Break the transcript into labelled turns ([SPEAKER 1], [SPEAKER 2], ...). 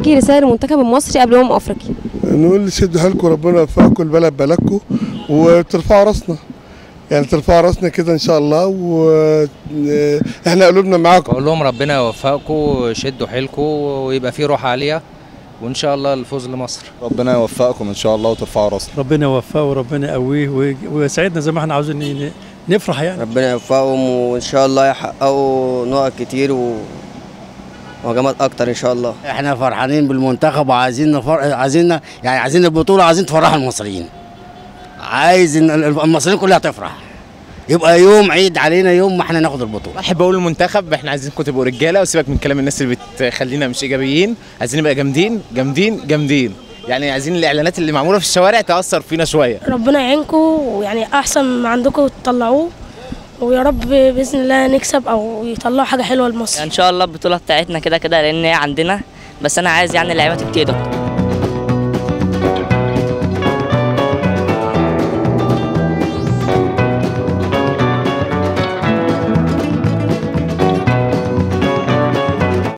[SPEAKER 1] توجهي رساله للمنتخب المصري قبل امم افريقيا
[SPEAKER 2] نقول شدوا حيلكم ربنا يوفقكم البلد بلدكم وترفعوا راسنا يعني ترفعوا راسنا كده ان شاء الله واحنا قلوبنا معاكم
[SPEAKER 3] بقول لهم ربنا يوفقكم شدوا حيلكم ويبقى في روح عاليه وان شاء الله الفوز لمصر
[SPEAKER 4] ربنا يوفقكم ان شاء الله وترفعوا راسنا
[SPEAKER 5] ربنا يوفقه وربنا يقويه وي- ويسعدنا زي ما احنا عاوزين ن- نفرح يعني
[SPEAKER 6] ربنا يوفقهم وان شاء الله يحققوا نقط كتير و وهجمات اكتر ان شاء الله
[SPEAKER 7] احنا فرحانين بالمنتخب وعايزين نفر... عايزين يعني عايزين البطوله عايزين تفرحوا المصريين عايز ان المصريين كلها تفرح يبقى يوم عيد علينا يوم ما احنا ناخد البطوله
[SPEAKER 8] احب اقول للمنتخب احنا عايزينكم تبقوا رجاله وسيبك من كلام الناس اللي بتخلينا مش ايجابيين عايزين نبقى جامدين جامدين جامدين يعني عايزين الاعلانات اللي معموله في الشوارع تاثر فينا شويه
[SPEAKER 9] ربنا يعينكم ويعني احسن ما عندكم تطلعوه ويا رب باذن الله نكسب او يطلعوا حاجه حلوه لمصر
[SPEAKER 10] ان شاء الله البطوله بتاعتنا كده كده لان هي عندنا بس انا عايز يعني لعيبه تبتدي